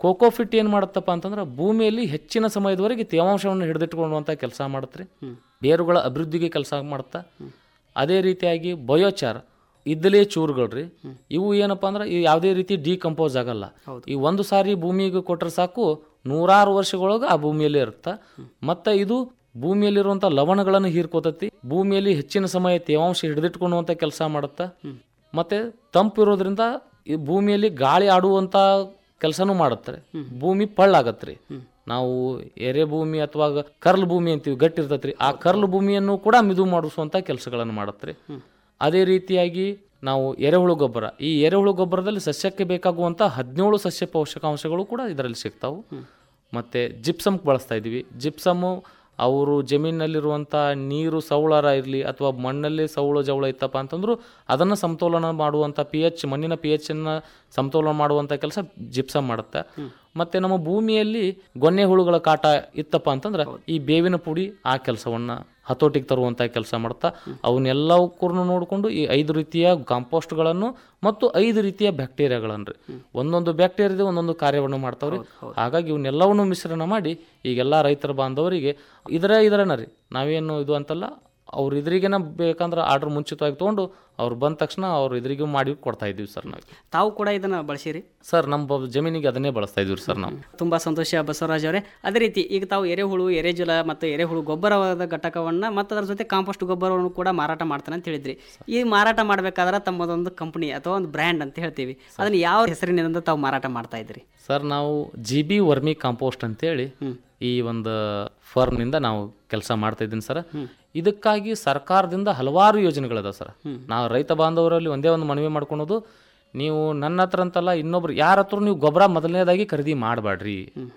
cocopeat ಏನು ಮಾಡುತ್ತಪ್ಪ ಅಂತಂದ್ರೆ ಭೂಮಿಯಲ್ಲಿ ಹೆಚ್ಚಿನ ಸಮಯದವರೆಗೆ ತೇವಾಂಶವನ್ನು ಹಿಡಿದಿಟ್ಕೊಳ್ಳುವಂಥ ಕೆಲಸ ಮಾಡುತ್ತೆ ಬೇರುಗಳ ಅಭಿವೃದ್ಧಿಗೆ ಕೆಲಸ ಮಾಡುತ್ತಾ ಅದೇ ರೀತಿಯಾಗಿ ಬಯೋಚಾರ್ ಇದ್ದಲೇ ಚೂರುಗಳು ರೀ ಇವು ಏನಪ್ಪ ಅಂದ್ರೆ ಇವು ಯಾವುದೇ ರೀತಿ ಡಿಕಂಪೋಸ್ ಆಗಲ್ಲ ಈ ಒಂದು ಸಾರಿ ಭೂಮಿಗೆ ಕೊಟ್ಟರೆ ಸಾಕು ನೂರಾರು ವರ್ಷಗಳೊಳಗೆ ಆ ಭೂಮಿಯಲ್ಲಿ ಇರುತ್ತೆ ಮತ್ತು ಇದು ಭೂಮಿಯಲ್ಲಿರುವಂಥ ಲವಣಗಳನ್ನು ಹೀರ್ಕೋತತಿ ಭೂಮಿಯಲ್ಲಿ ಹೆಚ್ಚಿನ ಸಮಯ ತೇವಾಂಶ ಹಿಡಿದಿಟ್ಕೊಳ್ಳುವಂಥ ಕೆಲಸ ಮಾಡುತ್ತಾ ಮತ್ತೆ ತಂಪು ಇರೋದ್ರಿಂದ ಈ ಭೂಮಿಯಲ್ಲಿ ಗಾಳಿ ಆಡುವಂಥ ಕೆಲಸನೂ ಮಾಡುತ್ತಾರೆ ಭೂಮಿ ಪಳ್ಳಾಗತ್ರಿ ನಾವು ಎರೆ ಭೂಮಿ ಅಥವಾ ಕರ್ಲ್ ಭೂಮಿ ಅಂತೀವಿ ಗಟ್ಟಿ ಇರ್ತೈತ್ರಿ ಆ ಕರ್ಲ್ ಭೂಮಿಯನ್ನು ಕೂಡ ಮಿದು ಮಾಡಿಸುವಂಥ ಕೆಲಸಗಳನ್ನು ಮಾಡುತ್ತೆ ಅದೇ ರೀತಿಯಾಗಿ ನಾವು ಎರೆಹುಳು ಗೊಬ್ಬರ ಈ ಎರೆಹುಳು ಗೊಬ್ಬರದಲ್ಲಿ ಸಸ್ಯಕ್ಕೆ ಬೇಕಾಗುವಂಥ ಹದಿನೇಳು ಸಸ್ಯ ಪೋಷಕಾಂಶಗಳು ಕೂಡ ಇದರಲ್ಲಿ ಸಿಗ್ತಾವು ಮತ್ತು ಜಿಪ್ಸಮ್ ಬಳಸ್ತಾ ಇದ್ದೀವಿ ಜಿಪ್ಸಮ್ಮು ಅವರು ಜಮೀನಿನಲ್ಲಿರುವಂಥ ನೀರು ಸವಳರ ಇರಲಿ ಅಥವಾ ಮಣ್ಣಲ್ಲಿ ಸವಳು ಜವಳ ಇತ್ತಪ್ಪ ಅಂತಂದ್ರು ಅದನ್ನು ಸಮತೋಲನ ಮಾಡುವಂಥ ಪಿ ಎಚ್ ಮಣ್ಣಿನ ಪಿ ಎಚ್ ಅನ್ನ ಸಮತೋಲನ ಮಾಡುವಂಥ ಕೆಲಸ ಜಿಪ್ಸಮ್ ಮಾಡುತ್ತೆ ಮತ್ತೆ ನಮ್ಮ ಭೂಮಿಯಲ್ಲಿ ಗೊನ್ನೆ ಹುಳುಗಳ ಕಾಟ ಇತ್ತಪ್ಪ ಅಂತಂದ್ರೆ ಈ ಬೇವಿನ ಪುಡಿ ಆ ಕೆಲಸವನ್ನ ಹತೋಟಿಗೆ ತರುವಂಥ ಕೆಲಸ ಮಾಡ್ತಾ ಅವನ್ನೆಲ್ಲಕ್ಕೂ ನೋಡಿಕೊಂಡು ಈ ಐದು ರೀತಿಯ ಕಾಂಪೋಸ್ಟ್ಗಳನ್ನು ಮತ್ತು ಐದು ರೀತಿಯ ಬ್ಯಾಕ್ಟೀರಿಯಾಗಳನ್ನು ರೀ ಒಂದೊಂದು ಬ್ಯಾಕ್ಟೀರಿಯಾದ ಒಂದೊಂದು ಕಾರ್ಯವನ್ನು ಮಾಡ್ತಾವ್ರಿ ಹಾಗಾಗಿ ಇವನ್ನೆಲ್ಲವನ್ನು ಮಿಶ್ರಣ ಮಾಡಿ ಈಗೆಲ್ಲ ರೈತರ ಬಾಂಧವರಿಗೆ ಇದರ ಇದರನ ರೀ ನಾವೇನು ಇದು ಅಂತಲ್ಲ ಅವ್ರು ಇದ್ರಿಗೇನ ಬೇಕಂದ್ರೆ ಆರ್ಡರ್ ಮುಂಚಿತವಾಗಿ ತೊಗೊಂಡು ಅವ್ರು ಬಂದ ತಕ್ಷಣ ಅವ್ರು ಇದ್ರಿಗೂ ಮಾಡಿ ಕೊಡ್ತಾ ಇದ್ದೀವಿ ಸರ್ ನಾವು ತಾವು ಕೂಡ ಇದನ್ನ ಬಳಸಿರಿ ಸರ್ ನಮ್ಮ ಬ- ಜಮೀನಿಗೆ ಅದನ್ನೇ ಬಳಸ್ತಾ ಇದೀವಿ ಸರ್ ನಾವು ತುಂಬಾ ಸಂತೋಷ ಬಸವರಾಜ್ ಅವರೇ ಅದೇ ರೀತಿ ಈಗ ತಾವು ಎರೆಹುಳು ಎರೆಜಲ ಮತ್ತು ಎರೆಹುಳು ಗೊಬ್ಬರವಾದ ಘಟಕವನ್ನ ಮತ್ತು ಅದರ ಜೊತೆ ಕಾಂಪೋಸ್ಟ್ ಗೊಬ್ಬರವನ್ನು ಕೂಡ ಮಾರಾಟ ಮಾಡ್ತಾನೆ ಅಂತ ಹೇಳಿದ್ರಿ ಈ ಮಾರಾಟ ಮಾಡಬೇಕಾದ್ರೆ ತಮ್ಮದೊಂದು ಕಂಪನಿ ಅಥವಾ ಒಂದು ಬ್ರ್ಯಾಂಡ್ ಅಂತ ಹೇಳ್ತೀವಿ ಅದನ್ನ ಯಾವ ಹೆಸರಿನಿಂದ ತಾವು ಮಾರಾಟ ಮಾಡ್ತಾ ಇದ್ರಿ ಸರ್ ನಾವು ಜಿ ಬಿ ವರ್ಮಿ ಕಾಂಪೋಸ್ಟ್ ಅಂತೇಳಿ ಈ ಒಂದು ಫರ್ಮ್ನಿಂದ ನಾವು ಕೆಲಸ ಮಾಡ್ತಾ ಇದ್ದೀನಿ ಸರ್ ಇದಕ್ಕಾಗಿ ಸರ್ಕಾರದಿಂದ ಹಲವಾರು ಯೋಜನೆಗಳಿದಾವೆ ಸರ್ ನಾವು ರೈತ ಬಾಂಧವರಲ್ಲಿ ಒಂದೇ ಒಂದು ಮನವಿ ಮಾಡ್ಕೊಳೋದು ನೀವು ನನ್ನ ಹತ್ರ ಅಂತಲ್ಲ ಇನ್ನೊಬ್ರು ಯಾರ ಹತ್ರ ನೀವು ಗೊಬ್ಬರ ಮೊದಲನೇದಾಗಿ ಖರೀದಿ ಮಾಡಬೇಡ್ರಿ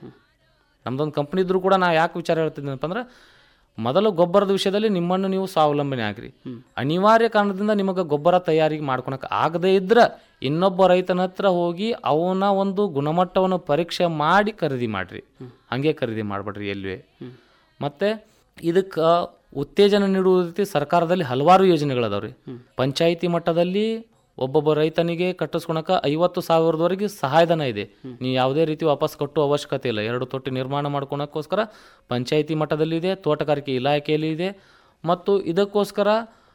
ನಮ್ದೊಂದು ಕಂಪ್ನಿ ಇದ್ರೂ ಕೂಡ ನಾ ಯಾಕೆ ವಿಚಾರ ಹೇಳ್ತಿದ್ದೀನಪ್ಪ ಅಂದ್ರೆ ಮೊದಲು ಗೊಬ್ಬರದ ವಿಷಯದಲ್ಲಿ ನಿಮ್ಮನ್ನು ನೀವು ಸ್ವಾವಲಂಬನೆ ಆಗ್ರಿ ಅನಿವಾರ್ಯ ಕಾರಣದಿಂದ ನಿಮಗೆ ಗೊಬ್ಬರ ತಯಾರಿ ಮಾಡ್ಕೊಳಕ್ಕೆ ಆಗದೇ ಇದ್ರೆ ಇನ್ನೊಬ್ಬ ರೈತನ ಹತ್ರ ಹೋಗಿ ಅವನ ಒಂದು ಗುಣಮಟ್ಟವನ್ನು ಪರೀಕ್ಷೆ ಮಾಡಿ ಖರೀದಿ ಮಾಡ್ರಿ ಹಂಗೆ ಖರೀದಿ ಮಾಡಬೇಡ್ರಿ ಎಲ್ವೇ ಮತ್ತೆ ಇದಕ್ಕೆ ಉತ್ತೇಜನ ನೀಡುವ ರೀತಿ ಸರ್ಕಾರದಲ್ಲಿ ಹಲವಾರು ಯೋಜನೆಗಳದಾವ್ರಿ ಪಂಚಾಯಿತಿ ಮಟ್ಟದಲ್ಲಿ ಒಬ್ಬೊಬ್ಬ ರೈತನಿಗೆ ಕಟ್ಟಿಸ್ಕೊಳಕ ಐವತ್ತು ಸಾವಿರದವರೆಗೆ ಸಹಾಯಧನ ಇದೆ ನೀವು ಯಾವುದೇ ರೀತಿ ವಾಪಸ್ ಕಟ್ಟುವ ಅವಶ್ಯಕತೆ ಇಲ್ಲ ಎರಡು ತೊಟ್ಟಿ ನಿರ್ಮಾಣ ಮಾಡ್ಕೊಳಕ್ಕೋಸ್ಕರ ಪಂಚಾಯಿತಿ ಮಟ್ಟದಲ್ಲಿ ಇದೆ ತೋಟಗಾರಿಕೆ ಇಲಾಖೆಯಲ್ಲಿ ಇದೆ ಮತ್ತು ಇದಕ್ಕೋಸ್ಕರ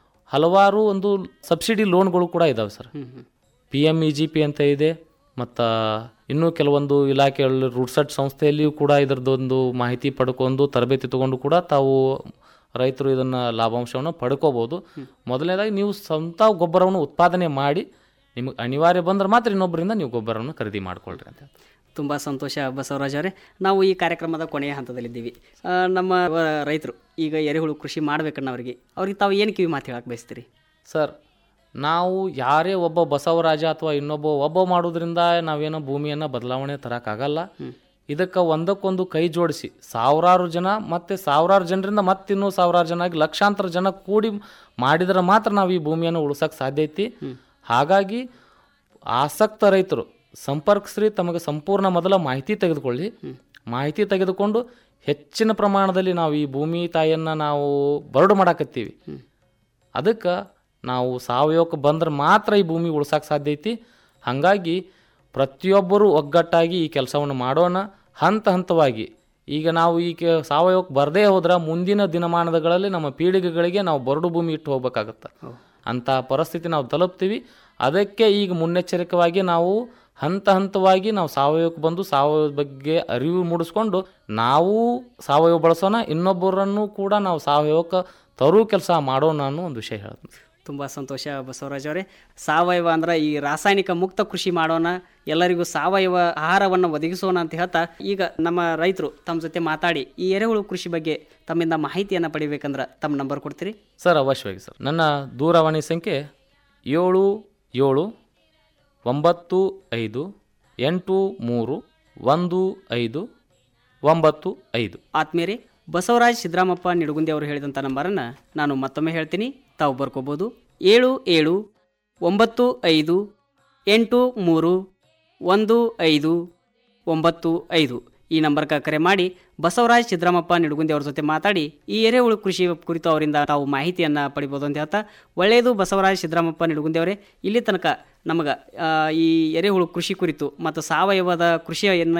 ಹಲವಾರು ಒಂದು ಸಬ್ಸಿಡಿ ಲೋನ್ಗಳು ಕೂಡ ಇದಾವೆ sir P M E G P ಅಂತ ಇದೆ ಮತ್ತು ಇನ್ನೂ ಕೆಲವೊಂದು ಇಲಾಖೆಗಳಲ್ಲಿ ರೂಟ್ಸೆಟ್ ಸಂಸ್ಥೆಯಲ್ಲಿಯೂ ಕೂಡ ಇದರದ್ದೊಂದು ಮಾಹಿತಿ ಪಡ್ಕೊಂಡು ತರಬೇತಿ ತಗೊಂಡು ಕೂಡ ತಾವು ರೈತರು ಇದನ್ನು ಲಾಭಾಂಶವನ್ನು ಪಡ್ಕೋಬೋದು ಮೊದಲನೇದಾಗಿ ನೀವು ಸ್ವಂತ ಗೊಬ್ಬರವನ್ನು ಉತ್ಪಾದನೆ ಮಾಡಿ ನಿಮಗೆ ಅನಿವಾರ್ಯ ಬಂದ್ರೆ ಮಾತ್ರ ಇನ್ನೊಬ್ಬರಿಂದ ನೀವು ಗೊಬ್ಬರವನ್ನು ಖರೀದಿ ಮಾಡ್ಕೊಳ್ರಿ ಅಂತ ತುಂಬ ಸಂತೋಷ ಬಸವರಾಜ್ ಅವರೇ ನಾವು ಈ ಕಾರ್ಯಕ್ರಮದ ಕೊನೆಯ ಹಂತದಲ್ಲಿದ್ದೀವಿ ಆ, ನಮ್ಮ ಆ, ರೈತರು ಈಗ ಎರೆಹುಳು ಕೃಷಿ ಮಾಡ್ಬೇಕನ್ನೋರಿಗೆ ಅವ್ರಿಗೆ ತಾವು ಏನು ಕಿವಿ ಮಾತು ಹೇಳಕ್ಕೆ ಬಯಸ್ತೀರಿ ಸರ್ ನಾವು ಯಾರೇ ಒಬ್ಬ ಬಸವರಾಜ ಅಥವಾ ಇನ್ನೊಬ್ಬ ಒಬ್ಬ ಮಾಡೋದ್ರಿಂದ ನಾವೇನೋ ಭೂಮಿಯನ್ನು ಬದಲಾವಣೆ ತರೋಕ್ಕಾಗಲ್ಲ ಇದಕ್ಕೆ ಒಂದಕ್ಕೊಂದು ಕೈ ಜೋಡಿಸಿ ಸಾವಿರಾರು ಜನ ಮತ್ತೆ ಸಾವಿರಾರು ಜನರಿಂದ ಮತ್ತಿನ್ನೂ ಸಾವಿರಾರು ಜನ ಆಗಿ ಲಕ್ಷಾಂತರ ಜನ ಕೂಡಿ ಮಾಡಿದ್ರೆ ಮಾತ್ರ ನಾವು ಈ ಭೂಮಿಯನ್ನು ಉಳಿಸೋಕೆ ಸಾಧ್ಯ ಐತಿ ಹಾಗಾಗಿ ಆಸಕ್ತ ರೈತರು ಸಂಪರ್ಕಿಸ್ರಿ ತಮಗೆ ಸಂಪೂರ್ಣ ಮೊದಲ ಮಾಹಿತಿ ತೆಗೆದುಕೊಳ್ಳಿ ಮಾಹಿತಿ ತೆಗೆದುಕೊಂಡು ಹೆಚ್ಚಿನ ಪ್ರಮಾಣದಲ್ಲಿ ನಾವು ಈ ಭೂಮಿ ತಾಯಿಯನ್ನು ನಾವು ಬರಡು ಮಾಡಾಕತ್ತೀವಿ ಅದಕ್ಕೆ ನಾವು ಸಾವಯವಕ್ಕೆ ಬಂದ್ರೆ ಮಾತ್ರ ಈ ಭೂಮಿ ಉಳ್ಸಕ್ಕೆ ಸಾಧ್ಯ ಐತಿ ಹಾಗಾಗಿ ಪ್ರತಿಯೊಬ್ಬರು ಒಗ್ಗಟ್ಟಾಗಿ ಈ ಕೆಲಸವನ್ನು ಮಾಡೋಣ ಹಂತ ಹಂತವಾಗಿ ಈಗ ನಾವು ಈ ಕೆ ಸಾವಯವಕ್ಕೆ ಬರದೇ ಹೋದ್ರೆ ಮುಂದಿನ ದಿನಮಾನಗಳಲ್ಲಿ ನಮ್ಮ ಪೀಳಿಗೆಗಳಿಗೆ ನಾವು ಬರಡು ಭೂಮಿ ಇಟ್ಟು ಹೋಗ್ಬೇಕಾಗತ್ತೆ ಅಂಥ ಪರಿಸ್ಥಿತಿ ನಾವು ತಲುಪ್ತೀವಿ ಅದಕ್ಕೆ ಈಗ ಮುನ್ನೆಚ್ಚರಿಕವಾಗಿ ನಾವು ಹಂತ ಹಂತವಾಗಿ ನಾವು ಸಾವಯವಕ್ಕೆ ಬಂದು ಸಾವಯವ ಬಗ್ಗೆ ಅರಿವು ಮೂಡಿಸ್ಕೊಂಡು ನಾವು ಸಾವಯವ ಬಳಸೋಣ ಇನ್ನೊಬ್ಬರನ್ನು ಕೂಡ ನಾವು ಸಾವಯವಕ್ಕೆ ತರೋ ಕೆಲಸ ಮಾಡೋಣ ಅನ್ನೋ ಒಂದು ವಿಷಯ ಹೇಳ್ತೀನಿ ತುಂಬ ಸಂತೋಷ ಬಸವರಾಜ್ ಅವರೇ ಸಾವಯವ ಅಂದ್ರೆ ಈ ರಾಸಾಯನಿಕ ಮುಕ್ತ ಕೃಷಿ ಮಾಡೋಣ ಎಲ್ಲರಿಗೂ ಸಾವಯವ ಆಹಾರವನ್ನು ಒದಗಿಸೋಣ ಅಂತ ಹೇಳ್ತಾ ಈಗ ನಮ್ಮ ರೈತರು ತಮ್ಮ ಜೊತೆ ಮಾತಾಡಿ ಈ ಎರೆಹುಳು ಕೃಷಿ ಬಗ್ಗೆ ತಮ್ಮಿಂದ ಮಾಹಿತಿಯನ್ನು ಪಡಿಬೇಕಂದ್ರೆ ತಮ್ಮ ನಂಬರ್ ಕೊಡ್ತೀರಿ ಸರ್ ಅವಶ್ಯವಾಗಿ ಸರ್ ನನ್ನ ದೂರವಾಣಿ ಸಂಖ್ಯೆ ಏಳು ಏಳು ಒಂಬತ್ತು ಐದು ಎಂಟು ಮೂರು ಒಂದು ಐದು ಒಂಬತ್ತು ಐದು ಆತ್ಮೀಯರೇ ಬಸವರಾಜ್ ಸಿದ್ದರಾಮಪ್ಪ ನಿಡುಗುಂದಿ ಅವರು ಹೇಳಿದಂಥ ನಂಬರನ್ನು ನಾನು ಮತ್ತೊಮ್ಮೆ ಹೇಳ್ತೀನಿ ತಾವು ಬರ್ಕೋಬೋದು ಏಳು ಏಳು ಒಂಬತ್ತು ಐದು ಎಂಟು ಮೂರು ಒಂದು ಐದು ಒಂಬತ್ತು ಐದು ಈ ನಂಬರ್ಗೆ ಕರೆ ಮಾಡಿ ಬಸವರಾಜ್ ಸಿದ್ದರಾಮಪ್ಪ ನಿಡುಗುಂದಿ ಅವ್ರ ಜೊತೆ ಮಾತಾಡಿ ಈ ಎರೆಹುಳು ಕೃಷಿ ಕುರಿತು ಅವರಿಂದ ತಾವು ಮಾಹಿತಿಯನ್ನು ಪಡಿಬೋದು ಅಂತ ಹೇಳ್ತಾ ಒಳ್ಳೆಯದು ಬಸವರಾಜ್ ಸಿದ್ದರಾಮಪ್ಪ ನಿಡುಗುಂದಿ ಅವರೇ ಇಲ್ಲಿ ತನಕ ನಮಗೆ ಈ ಎರೆಹುಳು ಕೃಷಿ ಕುರಿತು ಮತ್ತು ಸಾವಯವದ ಕೃಷಿಯನ್ನು